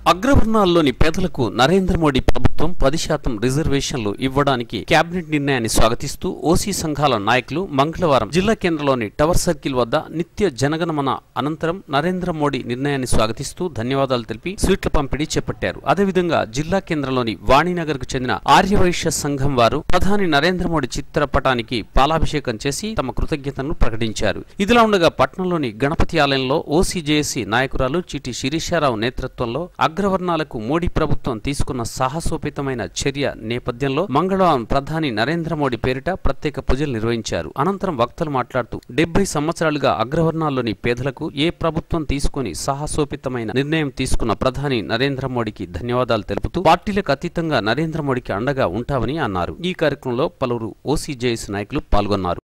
అగ్రవర్ణాల్లోని పేదలకు నరేంద్ర మోడీ ప్రభుత్వం పది శాతం రిజర్వేషన్లు ఇవ్వడానికి కేబినెట్ నిర్ణయాన్ని స్వాగతిస్తూ ఓసీ సంఘాల నాయకులు మంగళవారం జిల్లా కేంద్రంలోని టవర్ సర్కిల్ వద్ద నిత్య జనగణమన అనంతరం నరేంద్ర మోడీ నిర్ణయాన్ని స్వాగతిస్తూ ధన్యవాదాలు తెలిపి స్వీట్ల పంపిణీ చేపట్టారు అదేవిధంగా జిల్లా కేంద్రంలోని వాణినగర్ కు చెందిన ఆర్యవైశ్య సంఘం వారు ప్రధాని నరేంద్ర మోడీ చిత్రపటానికి పాలాభిషేకం చేసి తమ కృతజ్ఞతను ప్రకటించారు ఇదిలా ఉండగా పట్నంలోని గణపతి ఆలయంలో ఓసీజేఏసీ నాయకురాలు చిటి శిరీషారావు నేతృత్వంలో అగ్రవర్ణాలకు మోడీ ప్రభుత్వం తీసుకున్న సాహసోపేతమైన చర్య నేపథ్యంలో మంగళవారం ప్రధాని నరేంద్ర మోడీ పేరిట ప్రత్యేక పూజలు నిర్వహించారు అనంతరం వక్తలు మాట్లాడుతూ డెబ్బై సంవత్సరాలుగా అగ్రవర్ణాల్లోని పేదలకు ఏ ప్రభుత్వం తీసుకుని సాహసోపేతమైన నిర్ణయం తీసుకున్న ప్రధాని నరేంద్ర మోడీకి ధన్యవాదాలు తెలుపుతూ పార్టీలకు అతీతంగా నరేంద్ర మోడీకి అండగా ఉంటామని అన్నారు ఈ కార్యక్రమంలో పలువురు ఓసీజేఎస్ నాయకులు పాల్గొన్నారు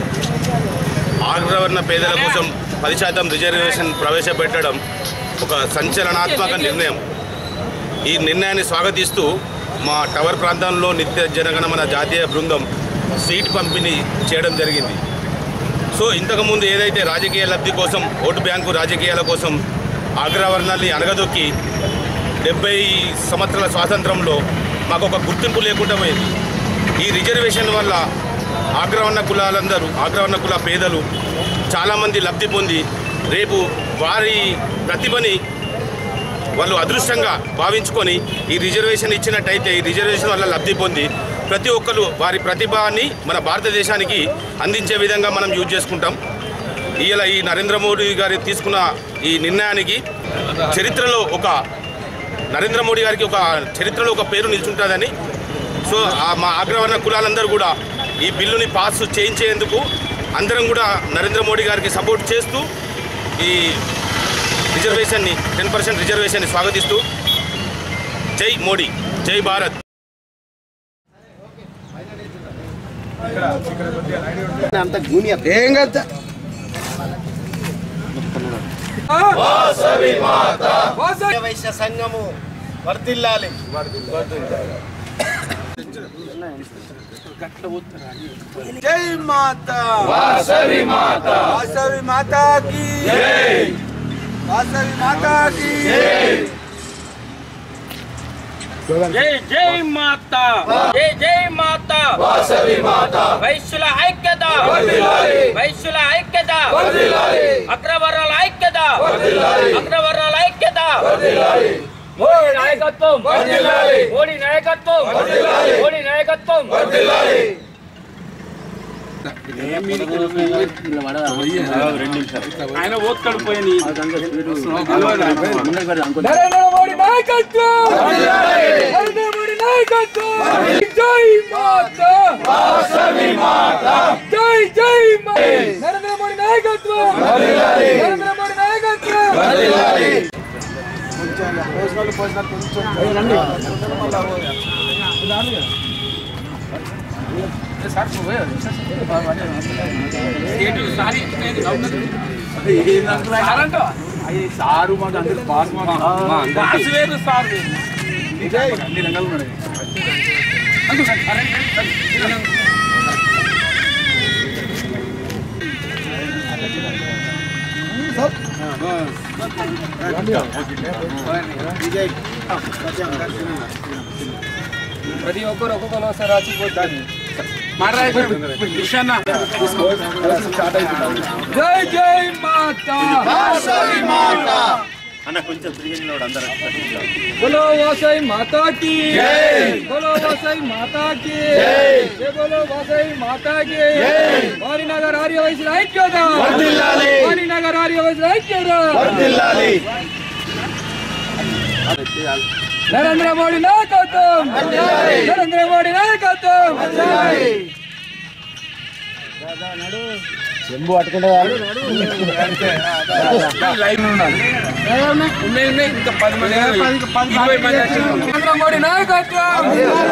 అగ్రవర్ణ పేదల కోసం పది శాతం రిజర్వేషన్ ప్రవేశపెట్టడం ఒక సంచలనాత్మక నిర్ణయం ఈ నిర్ణయాన్ని స్వాగతిస్తూ మా టవర్ ప్రాంతంలో నిత్య జనగణమన జాతీయ బృందం సీట్ పంపిణీ చేయడం జరిగింది సో ఇంతకుముందు ఏదైతే రాజకీయ లబ్ధి కోసం ఓటు బ్యాంకు రాజకీయాల కోసం అగ్రవర్ణాన్ని అణగదొక్కి డెబ్బై సంవత్సరాల స్వాతంత్రంలో మాకు ఒక గుర్తింపు లేకుండా పోయింది ఈ రిజర్వేషన్ వల్ల అగ్రవర్ణ కులాలందరూ అగ్రవర్ణ కుల పేదలు చాలామంది లబ్ధి పొంది రేపు వారి ప్రతిభని వాళ్ళు అదృష్టంగా భావించుకొని ఈ రిజర్వేషన్ ఇచ్చినట్టయితే ఈ రిజర్వేషన్ వల్ల లబ్ధి పొంది ప్రతి ఒక్కరు వారి ప్రతిభని మన భారతదేశానికి అందించే విధంగా మనం యూజ్ చేసుకుంటాం ఇలా ఈ నరేంద్ర మోడీ గారి తీసుకున్న ఈ నిర్ణయానికి చరిత్రలో ఒక నరేంద్ర మోడీ గారికి ఒక చరిత్రలో ఒక పేరు నిల్చుంటుందని సో ఆ మా అగ్రవర్ణ కులాలందరూ కూడా ఈ బిల్లుని పాస్ చేయించేందుకు అందరం కూడా నరేంద్ర మోడీ గారికి సపోర్ట్ చేస్తూ ఈ రిజర్వేషన్ని టెన్ పర్సెంట్ రిజర్వేషన్ని స్వాగతిస్తూ జై మోడీ జై భారత్ అంత జూనియర్ ఏం కదా వైశ్య సంఘము వర్తిల్లాలి జై మాత వాసవి మాత వాసవి మాతాకి జై వాసవి మాతాకి జై జై మాత జై జై మాత వాసవి మాత వైశ్యుల ఐక్యత వైశ్యుల ఐక్యత అగ్రవర్ణాల ఐక్యత అగ్రవర్ణాల ఐక్యత మోడీ నాయకత్వం మోడీ నాయకత్వం మోడీ నాయకత్వం ఆయన ఓక్కడు పోయి నరేంద్ర మోడీ నాయకత్వం నరేంద్ర మోడీ నాయకత్వం జై మాత వాసవి మాత జై జై మాత నరేంద్ర మోడీ నాయకత్వం నరేంద్ర మోడీ నాయకత్వం సారు మాకు అందరు పాస్ పాస్ వేరు సార్ ప్రతి ఒక్కరు ఒక్కొక్కరు ఒకసారి రాసిపోతాను జై జై మాత बोलो वासई माता की बोलो वासई माता की जय बोलो वासई माता की వాణినగర్ ఆర్య వయసుల ఐక్యత వాణినగర్ ఆర్య వయసుల ఐక్యత నరేంద్ర మోడీ నాయకత్వం నరేంద్ర మోడీ నాయకత్వం ఉన్నాయి ఉన్నాయి ఇంకా పది మంది ఇరవై మంది నరేంద్ర మోడీ నాయకత్వం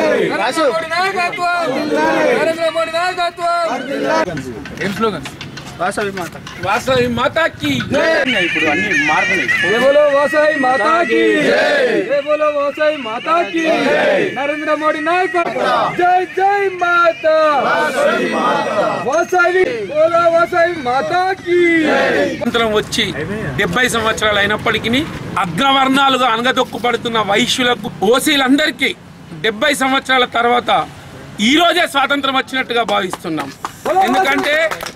నరేంద్ర మోడీ నాయకత్వం నరేంద్ర మోడీ నాయకత్వం ఏం స్లోగన్ వాసవి మాత వాసవి మాతాకి ఇప్పుడు అన్ని మారుతున్నాయి జై బోలో వాసాయి మాతా की జై బోలో వాసాయి మాతా की నరేంద్ర మోడీ నాయకత్వం జై జై మాతా వాసాయి బోలో వాసాయి మాతా की స్వాతంత్రం వచ్చి డెబ్బై సంవత్సరాలు అయినప్పటికీ అగ్రవర్ణాలుగా అనగదొక్కుపడుతున్న వైశ్యులకు ఓసీలందరికీ డెబ్బై సంవత్సరాల తర్వాత ఈ రోజే స్వాతంత్రం వచ్చినట్టుగా భావిస్తున్నాం ఎందుకంటే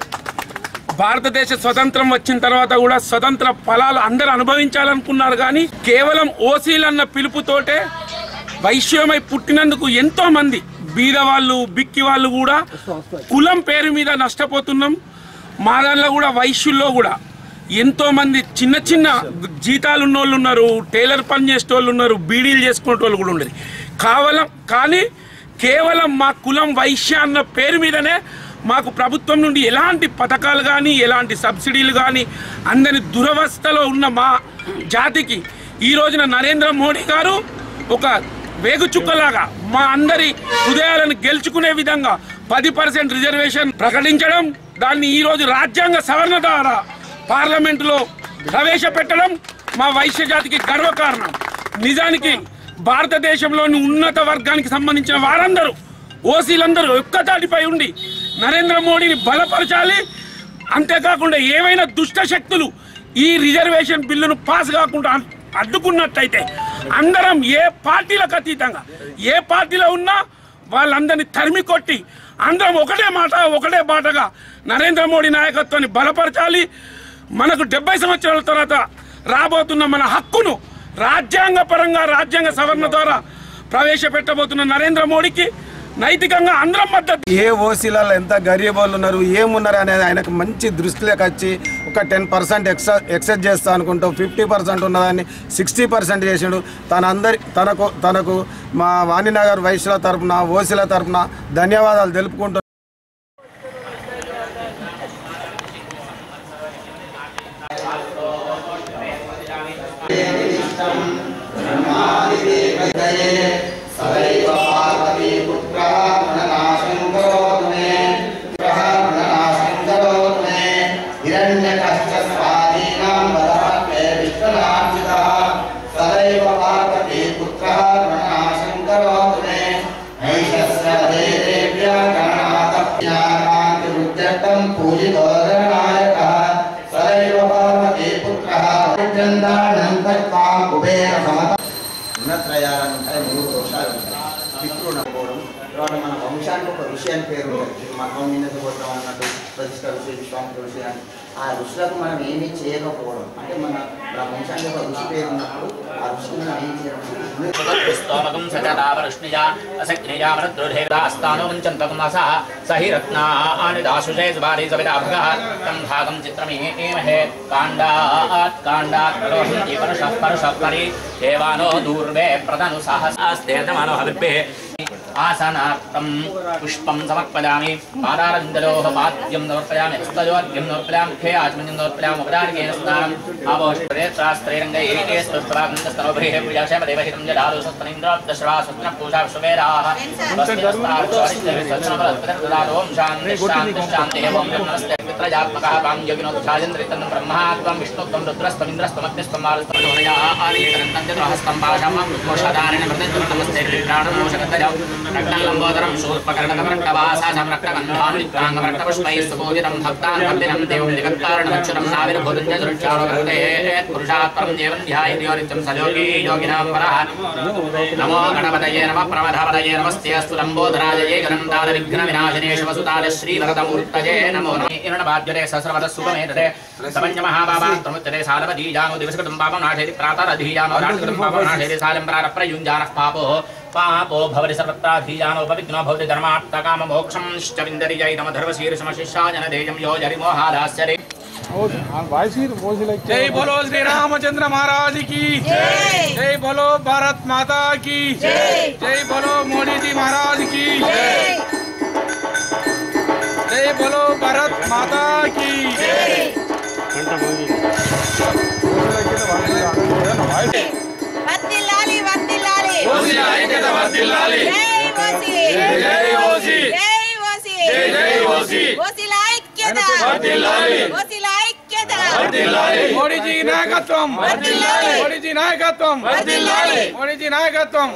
భారతదేశ స్వతంత్రం వచ్చిన తర్వాత కూడా స్వతంత్ర ఫలాలు అందరూ అనుభవించాలనుకున్నారు కానీ కేవలం ఓసీలన్న పిలుపుతోటే వైశ్యమై పుట్టినందుకు ఎంతో మంది బీద వాళ్ళు బిక్కి వాళ్ళు కూడా కులం పేరు మీద నష్టపోతున్నాం మా దానిలో కూడా వైశ్యుల్లో కూడా ఎంతో మంది చిన్న చిన్న జీతాలు ఉన్న వాళ్ళు ఉన్నారు టైలర్ పని చేసే వాళ్ళు ఉన్నారు బీడీలు చేసుకునే వాళ్ళు కూడా ఉండేది కావలం కానీ కేవలం మా కులం వైశ్య అన్న పేరు మీదనే మాకు ప్రభుత్వం నుండి ఎలాంటి పథకాలు కానీ ఎలాంటి సబ్సిడీలు కానీ అందని దురవస్థలో ఉన్న మా జాతికి ఈ రోజున నరేంద్ర మోడీ గారు ఒక వేగు చుక్కలాగా మా అందరి హృదయాలను గెలుచుకునే విధంగా పది పర్సెంట్ రిజర్వేషన్ ప్రకటించడం దాన్ని ఈ రోజు రాజ్యాంగ సవరణ ద్వారా పార్లమెంటులో ప్రవేశపెట్టడం మా వైశ్య జాతికి గర్వకారణం నిజానికి భారతదేశంలోని ఉన్నత వర్గానికి సంబంధించిన వారందరూ ఓసీలందరూ ఒక్కతాటిపై ఉండి నరేంద్ర మోడీని బలపరచాలి అంతేకాకుండా ఏవైనా దుష్ట శక్తులు ఈ రిజర్వేషన్ బిల్లును పాస్ కాకుండా అడ్- అడ్డుకున్నట్టయితే అందరం ఏ పార్టీలకు అతీతంగా ఏ పార్టీలో ఉన్నా వాళ్ళందరినీ తరిమి కొట్టి అందరం ఒకటే మాట ఒకటే బాటగా నరేంద్ర మోడీ నాయకత్వాన్ని బలపరచాలి మనకు డెబ్బై సంవత్సరాల తర్వాత రాబోతున్న మన హక్కును రాజ్యాంగ పరంగా రాజ్యాంగ సవరణ ద్వారా ప్రవేశపెట్టబోతున్న నరేంద్ర మోడీకి నైతికంగా అందరం మద్దతు ఏ ఓసీలలో ఎంత గరీబ్ వాళ్ళు ఉన్నారు ఏమున్నారు అనేది ఆయనకు మంచి దృష్టిలోకి వచ్చి ఒక టెన్ పర్సెంట్ ఎక్స ఎక్సెస్ చేస్తా అనుకుంటూ ఫిఫ్టీ పర్సెంట్ ఉన్నదాన్ని సిక్స్టీ పర్సెంట్ చేసిండు తన అందరి తనకు తనకు మా వాణినగర్ వైశ్యుల తరపున ఓసీల తరపున ధన్యవాదాలు తెలుపుకుంటూ సదైవ పార్వతీ పుత్ర గణనాశంకరోతు మే నైషస్రదేవ్య గణనాథ్యాకాంతిరుద్యర్థం పూజితోదరనాయక సదైవ పార్వతీ పుత్ర చందానంతత్వాం కుబేర సమత గుణత్రయాలు ఉంటాయి మూడు దోషాలు ఉంటాయి పితృ నవ్వడం తర్వాత మన వంశానికి ఒక విషయాన్ని పేరు ఉంటుంది మనం నిన్నది పోతాం అన్నట్టు ప్రతిష్ట ఋషి విశ్వామిత్ర ఋషి అని ఆ ఋషులకు మనం ఏమీ చేయకపోవడం అంటే మన మన వంశానికి ఒక ఋషి పేరు ఉన్నప్పుడు ఆ ఋషికి మనం ఏం చేయడం स्तोमकं सचदावरुष्णिजा असक्रिजामरद्रुढेदास्तानो वञ्चन्तकुमसः स हि रत्नानि दाशुषे सुबारि सविताभगः तं भागं चित्रमीमहे काण्डात् काण्डात् करोहन्ति परशः परशः परि देवानो दूर्वे प्रदनु सहस्ते मनोहविर्भे आसनार्थं पुष्पं समर्पयामि पादारविन्दलोः पाद्यं समर्पयामि हस्तयोर्घ्यं समर्पयामि मुखे आचमन्यं समर्पयामि उपदार्गेण स्नानम् आपोषणे शास्त्रैरङ्गैः स्तुस्तवाग्नस्तनोभिः प्रियाशयमदेवहितं जडालु सस्तनीन्द्राब्दश्रवा सत्न पूषा विश्ववेदाः ओम शान्ति शान्ति शान्ति एवं नमस्ते पित्रजात्मकः वां योगिनोत्थायन्द्रितं ब्रह्मा त्वं विष्णुत्वं रुद्रस्त्वमिन्द्रस्त्वमग्निस्त्वं मारुस्त्वं आदिकरन्तं चतुर्हस्तं पाशं मोषधारेण मृत्यं नमस्ते प्राणं मोषकतजौ रक्तं लम्बोदरं शूर्पकर्णकमरक्तवासा समरक्तकन्धानुत्राङ्गमरक्तपुष्पैः सुपूजितं भक्तान् वन्दिनं देवं जगत्कारणमक्षरं नाविर्भूतं च सुरक्षाणो पुरुषात् परं देवं ध्यायति सयोगी योगिनां परः नमो गणपतये नमः प्रमथपतये नमस्ते अस्तु लम्बोदराजये गणन्ताद विघ्नविनाशिने शिवसुताद श्रीभगतमूर्तये नमो नमः इरणबाध्यते सहस्रवदः सुखमेतते सपञ्च महाबाबात्रमुच्यते सालवदीजानो दिवसकृतं पापं नाशेति प्रातरधीयानो राष्ट्रकृतं पापं नाशेति सालं प्रारप्रयुञ्जानः पापो पापो भवति सर्वत्राधीयानोपविघ्नो भवति धर्मार्थकाममोक्षं च विन्दति जैतमधर्वशीर्षमशिष्याजनदेयं यो जरिमोहादास्यरे जय बोलो श्री रामचंद्र महाराज की जय बोलो भारत माता की जय बोलो मोदी जी महाराज की जय बोलो भारत माता की వర్ధిల్లాలి వర్ధిల్లాలి ఓసి ఐక్యత వర్ధిల్లాలి. జై ఓసి జై ఓసి. జై ఓసి జై జై ఓసి. ఓసిల ఐక్యత ఓసీల ఐక్యత మోడీజీ నాయకత్వం మోడీజీ నాయకత్వం మోడీజీ నాయకత్వం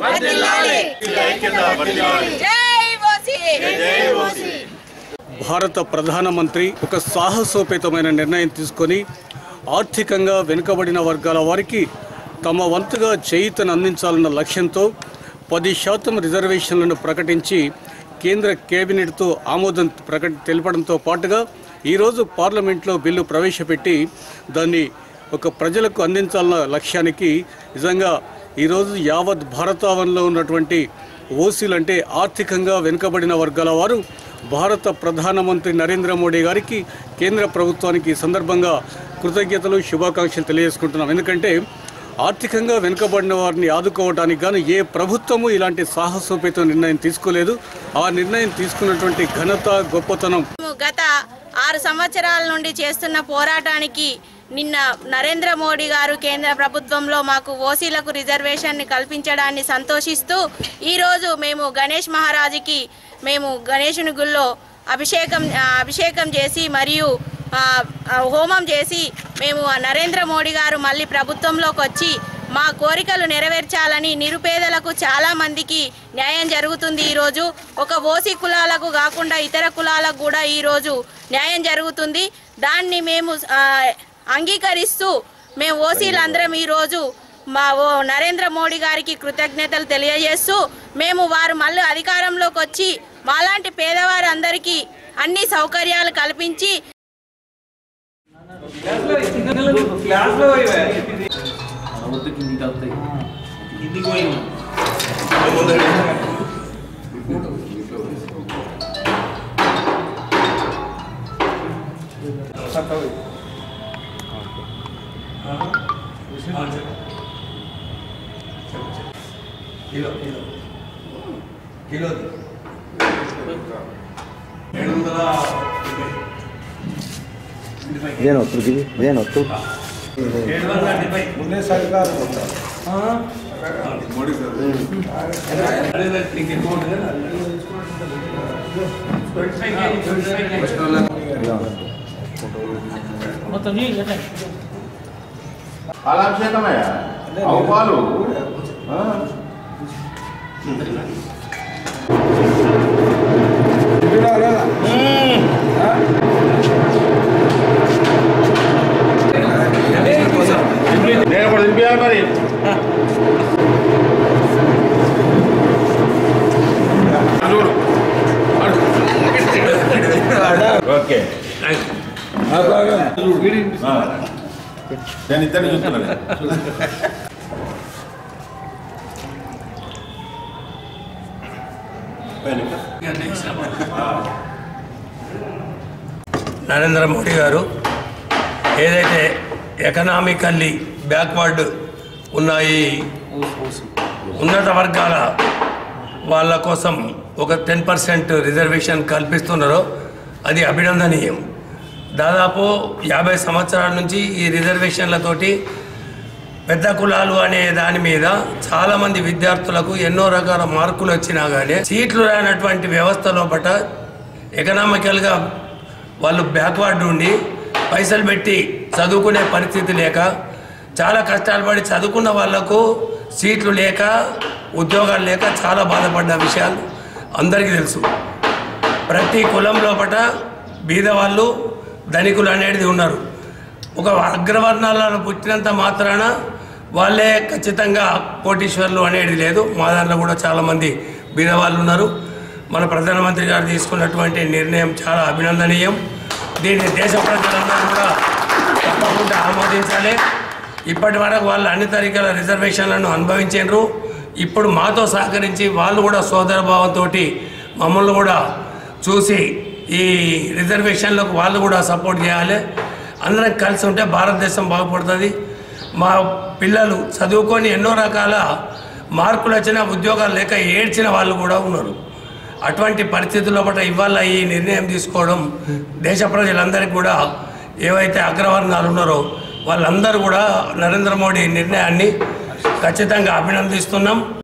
జై ఓసీ భారత ప్రధానమంత్రి ఒక సాహసోపేతమైన నిర్ణయం తీసుకొని ఆర్థికంగా వెనుకబడిన వర్గాల వారికి తమ వంతుగా చేయితను అందించాలన్న లక్ష్యంతో పది శాతం రిజర్వేషన్లను ప్రకటించి కేంద్ర కేబినెట్తో ఆమోదం ప్రకటి తెలపడంతో పాటుగా ఈరోజు పార్లమెంట్లో బిల్లు ప్రవేశపెట్టి దాన్ని ఒక ప్రజలకు అందించాలన్న లక్ష్యానికి నిజంగా ఈరోజు యావత్ భారతావనంలో ఉన్నటువంటి ఓసీలు అంటే ఆర్థికంగా వెనుకబడిన వర్గాల వారు భారత ప్రధానమంత్రి నరేంద్ర మోడీ గారికి కేంద్ర ప్రభుత్వానికి ఈ సందర్భంగా కృతజ్ఞతలు శుభాకాంక్షలు తెలియజేసుకుంటున్నాం ఎందుకంటే ఆర్థికంగా వెనుకబడిన వారిని ఆదుకోవడానికి గాను ఏ ప్రభుత్వము ఇలాంటి సాహసోపేత నిర్ణయం తీసుకోలేదు ఆ నిర్ణయం తీసుకున్నటువంటి ఘనత గొప్పతనం మేము గత ఆరు సంవత్సరాల నుండి చేస్తున్న పోరాటానికి నిన్న నరేంద్ర మోడీ గారు కేంద్ర ప్రభుత్వంలో మాకు ఓసీలకు రిజర్వేషన్ని కల్పించడాన్ని సంతోషిస్తూ ఈరోజు మేము గణేష్ మహారాజుకి మేము గణేషుని గుళ్ళో అభిషేకం ఆ, అభిషేకం చేసి మరియు ఆ, ఆ, హోమం చేసి మేము ఆ నరేంద్ర మోడీ గారు మళ్ళీ ప్రభుత్వంలోకి వచ్చి మా కోరికలు నెరవేర్చాలని నిరుపేదలకు చాలా మందికి న్యాయం జరుగుతుంది ఈరోజు ఒక ఓసీ కులాలకు కాకుండా ఇతర కులాలకు కూడా ఈరోజు న్యాయం జరుగుతుంది దాన్ని మేము ఆ, అంగీకరిస్తూ మేము ఓసీలందరం ఈరోజు మా ఓ నరేంద్ర మోడీ గారికి కృతజ్ఞతలు తెలియజేస్తూ మేము వారు మళ్ళీ అధికారంలోకి వచ్చి మాలాంటి పేదవారందరికీ అన్ని సౌకర్యాలు కల్పించి ఇదేనొత్తు ఇది ఇదేనొత్తు ముందే సరికారు పాలాభిషేకమయ్యా అవు పాలు నేను కూడా తినిపించాలి మరి చూడు ఓకే నేను ఇద్దరిని చూస్తున్నాను నరేంద్ర మోడీ గారు ఏదైతే ఎకనామికల్లీ బ్యాక్వర్డ్ ఉన్న ఈ ఉన్నత వర్గాల వాళ్ళ కోసం ఒక టెన్ పర్సెంట్ రిజర్వేషన్ కల్పిస్తున్నారో అది అభినందనీయం దాదాపు యాభై సంవత్సరాల నుంచి ఈ రిజర్వేషన్లతోటి పెద్ద కులాలు అనే దాని మీద చాలామంది విద్యార్థులకు ఎన్నో రకాల మార్కులు వచ్చినా కానీ సీట్లు రానటువంటి వ్యవస్థ లోపల ఎకనామికల్గా వాళ్ళు బ్యాక్వర్డ్ ఉండి పైసలు పెట్టి చదువుకునే పరిస్థితి లేక చాలా కష్టాలు పడి చదువుకున్న వాళ్లకు సీట్లు లేక ఉద్యోగాలు లేక చాలా బాధపడ్డ విషయాలు అందరికీ తెలుసు ప్రతి కులం లోపల బీదవాళ్ళు ధనికులు అనేది ఉన్నారు ఒక అగ్రవర్ణాలలో పుట్టినంత మాత్రాన వాళ్ళే ఖచ్చితంగా కోటీశ్వర్లు అనేది లేదు మా దాంట్లో కూడా చాలామంది బీదవాళ్ళు ఉన్నారు మన ప్రధానమంత్రి గారు తీసుకున్నటువంటి నిర్ణయం చాలా అభినందనీయం దీన్ని దేశ ప్రజలందరూ కూడా తప్పకుండా ఆమోదించాలి ఇప్పటి వరకు వాళ్ళు అన్ని తరీకాల రిజర్వేషన్లను అనుభవించారు ఇప్పుడు మాతో సహకరించి వాళ్ళు కూడా సోదరభావంతో మమ్మల్ని కూడా చూసి ఈ రిజర్వేషన్లకు వాళ్ళు కూడా సపోర్ట్ చేయాలి అందరం కలిసి ఉంటే భారతదేశం బాగుపడుతుంది మా పిల్లలు చదువుకొని ఎన్నో రకాల మార్కులు వచ్చిన ఉద్యోగాలు లేక ఏడ్చిన వాళ్ళు కూడా ఉన్నారు అటువంటి పరిస్థితుల్లో పట్ల ఇవాళ ఈ నిర్ణయం తీసుకోవడం దేశ ప్రజలందరికీ కూడా ఏవైతే అగ్రవర్ణాలు ఉన్నారో వాళ్ళందరూ కూడా నరేంద్ర మోడీ నిర్ణయాన్ని ఖచ్చితంగా అభినందిస్తున్నాం